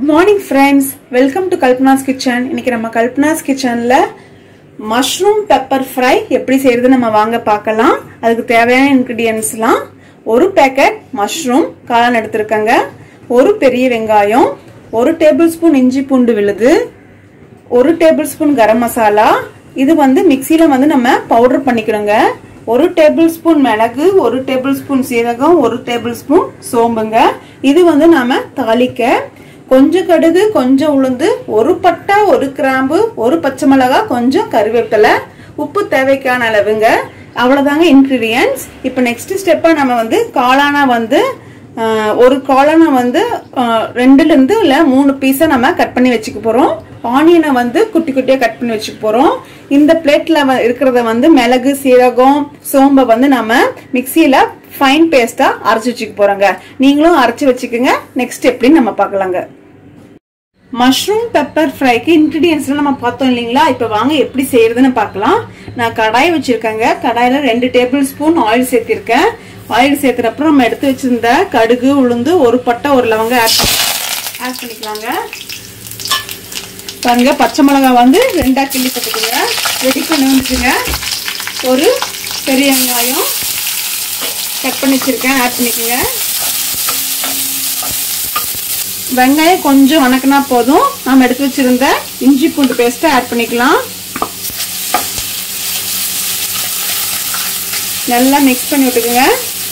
morning friends welcome to Kalpana's kitchen இன்னைக்கு நம்ம கல்பனாஸ் கிச்சன்ல மஷ்ரூம் பெப்பர் ஃப்ரை எப்படி செய்யறது நம்ம வாங்க பார்க்கலாம் அதுக்கு தேவையான இன்கிரீடியன்ஸ்லாம் ஒரு பேக்கெட் மஷ்ரூம் காளான் எடுத்திருக்கேங்க ஒரு பெரிய வெங்காயம் ஒரு டேபிள் ஸ்பூன் இஞ்சி பூண்டு விழுது ஒரு டேபிள் ஸ்பூன் கரம் மசாலா இது வந்து மிக்சியில வந்து நம்ம பவுடர் பண்ணிக்கிறோங்க ஒரு டேபிள் ஸ்பூன் மிளகு ஒரு டேபிள் ஸ்பூன் சீரகம் ஒரு டேபிள் ஸ்பூன் சோம்புங்க இது வந்து நாம தாளிக்க கொஞ்சம் கடுகு கொஞ்சம் உளுந்து ஒரு பட்டை ஒரு கிராம்பு ஒரு பச்சை மிளகா கொஞ்சம் கருவேப்பிலை உப்பு தேவைக்கான அளவுங்க அவ்வளவுதாங்க இன்கிரீடியன்ஸ் இப்போ நெக்ஸ்ட் ஸ்டெப்பா நம்ம வந்து காளானா வந்து ஆஹ், ஒரு காளானை வந்து ஆஹ், ரெண்டுல இருந்து இல்ல மூணு பீஸா நம்ம கட் பண்ணி வச்சுக்க போறோம் ஆனியனை வந்து குட்டி குட்டியா கட் பண்ணி வச்சுக்க போறோம் இந்த பிளேட்ல இருக்கிறத வந்து மிளகு சீரகம் சோம்பை வந்து நம்ம மிக்சியில ஃபைன் பேஸ்டா அரைச்சு வச்சுக்க போறோங்க நீங்களும் அரைச்சு வச்சுக்கோங்க நெக்ஸ்ட் எப்படின்னு நம்ம பார்க்கலாங்க மஷ்ரூம் பெப்பர் ஃப்ரைக்கு இன்கிரீடியன்ஸ் நம்ம பார்த்தோம் இல்லைங்களா இப்போ வாங்க எப்படி செய்யறதுன்னு பார்க்கலாம் நான் கடாய் வச்சிருக்கேங்க கடாயில ரெண்டு டேபிள் ஸ்பூன் ஆயில் சேர்த்திருக்கேன் ஆயில் சேர்த்துறப்பறம் நம்ம எடுத்து வச்சிருந்த கடுகு உளுந்து ஒரு பட்டை ஒரு லவங்க ஆட் ஆட் பண்ணிக்கலாங்க பாருங்க பச்சை மிளகாய் வந்து ரெண்டா கிள்ளி போட்டுக்கோங்க ரெடி பண்ணி வந்துச்சுங்க ஒரு பெரிய வெங்காயம் கட் பண்ணி வச்சிருக்கேன் ஆட் பண்ணிக்கோங்க வெங்காயம் கொஞ்சம் வணக்கினா போதும் நம்ம எடுத்து வச்சிருந்த இஞ்சி பூண்டு பேஸ்ட்டை ஆட் பண்ணிக்கலாம் நல்லா மிக்ஸ் பண்ணி விட்டுக்குங்க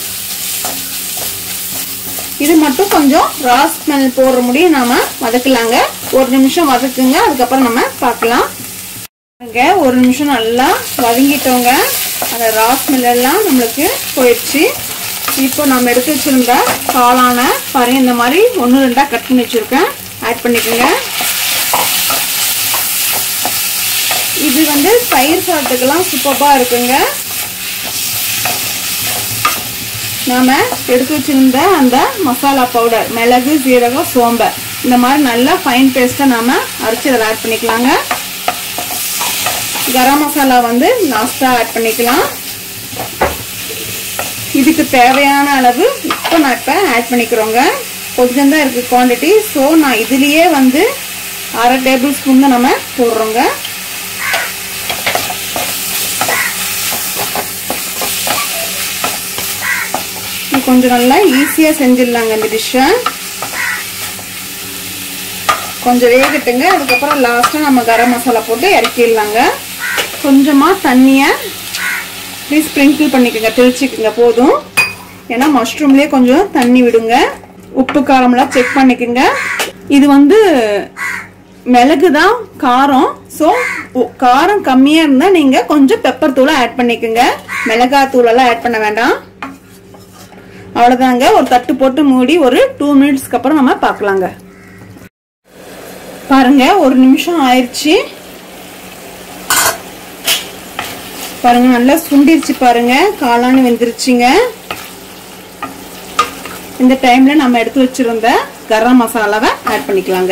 இது மட்டும் கொஞ்சம் ரா ஸ்மெல் போடுற முடியும் நாம வதக்கலாங்க ஒரு நிமிஷம் வதக்குங்க அதுக்கப்புறம் நம்ம பார்க்கலாம் பாருங்க, ஒரு நிமிஷம் நல்லா வதங்கிட்டோங்க அந்த ரா ஸ்மெல் எல்லாம் நம்மளுக்கு போயிடுச்சு இப்போ நம்ம எடுத்து வச்சிருந்த காளான பாருங்க இந்த மாதிரி ஒன்று ரெண்டா கட் பண்ணி வச்சிருக்கேன் ஆட் பண்ணிக்கோங்க இது வந்து தயிர் சாதத்துக்கெல்லாம் சூப்பராக இருக்குங்க நாம எடுத்து வச்சிருந்த அந்த மசாலா பவுடர் மிளகு சீரகம் சோம்பை இந்த மாதிரி நல்லா ஃபைன் பேஸ்ட்டை நாம அரைச்சி அதில் ஆட் பண்ணிக்கலாங்க கரம் மசாலா வந்து லாஸ்டா ஆட் பண்ணிக்கலாம் இதுக்கு தேவையான அளவு இப்போ நான் இப்போ ஆட் பண்ணிக்கிறோங்க கொஞ்சம் தான் இருக்கு குவான்டிட்டி ஸோ நான் இதுலயே வந்து அரை டேபிள் ஸ்பூன் தான் நம்ம போடுறோங்க இது கொஞ்சம் நல்லா ஈஸியாக செஞ்சிடலாங்க இந்த டிஷ்ஷை கொஞ்சம் வேகட்டுங்க அதுக்கப்புறம் லாஸ்ட்டாக நம்ம கரம் மசாலா போட்டு இறக்கிடலாங்க கொஞ்சமாக தண்ணியை இப்படி ஸ்ப்ரிங்கிள் பண்ணிக்கோங்க தெளிச்சுக்குங்க போதும் ஏன்னா மஷ்ரூம்லேயே கொஞ்சம் தண்ணி விடுங்க உப்பு காரம்லாம் செக் பண்ணிக்கோங்க இது வந்து மிளகு தான் காரம் ஸோ காரம் கம்மியாக இருந்தால் நீங்கள் கொஞ்சம் பெப்பர் தூளை ஆட் பண்ணிக்கோங்க மிளகாய் தூளெல்லாம் ஆட் பண்ண வேண்டாம் அவ்வளோதாங்க ஒரு தட்டு போட்டு மூடி ஒரு டூ மினிட்ஸ்க்கு அப்புறம் நம்ம பார்க்கலாங்க பாருங்க ஒரு நிமிஷம் ஆயிடுச்சு பாருங்க நல்லா சுண்டிருச்சு பாருங்க காளான் வெந்துருச்சுங்க இந்த டைம்ல நம்ம எடுத்து வச்சிருந்த கரம் மசாலாவை ஆட் பண்ணிக்கலாங்க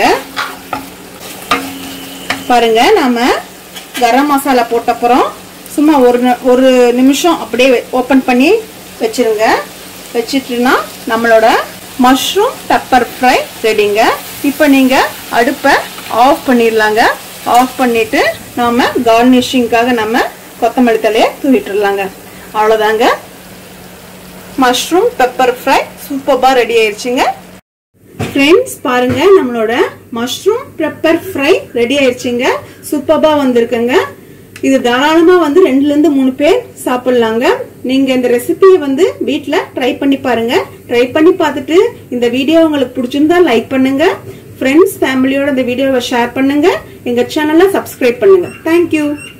பாருங்க நாம கரம் மசாலா போட்டப்புறம் சும்மா ஒரு நி- ஒரு நிமிஷம் அப்படியே ஓபன் பண்ணி வச்சிருங்க வச்சிட்டுனா நம்மளோட மஷ்ரூம் பெப்பர் ஃப்ரை ரெடிங்க இப்போ நீங்க அடுப்பை ஆஃப் பண்ணிடலாங்க ஆஃப் பண்ணிட்டு நாம கார்னிஷிங்காக நம்ம கொத்தமல்லி தலையை தூவிட்டுலாங்க அவ்வளோதாங்க மஷ்ரூம் பெப்பர் ஃப்ரை சூப்பராக ரெடி ஆயிடுச்சுங்க ஃப்ரெண்ட்ஸ் பாருங்க நம்மளோட மஷ்ரூம் பெப்பர் ஃப்ரை ரெடி ஆயிடுச்சுங்க சூப்பரா வந்திருக்குங்க இது தாராளமா வந்து ரெண்டுல இருந்து மூணு பேர் சாப்பிடலாங்க நீங்க இந்த ரெசிபியை வந்து வீட்ல ட்ரை பண்ணி பாருங்க ட்ரை பண்ணி பார்த்துட்டு இந்த வீடியோ உங்களுக்கு பிடிச்சிருந்தா லைக் பண்ணுங்க ஃப்ரெண்ட்ஸ் ஃபேமிலியோட இந்த வீடியோவை ஷேர் பண்ணுங்க எங்க சேனலை சப்ஸ்கிரைப் பண்ணுங்க தேங்க்யூ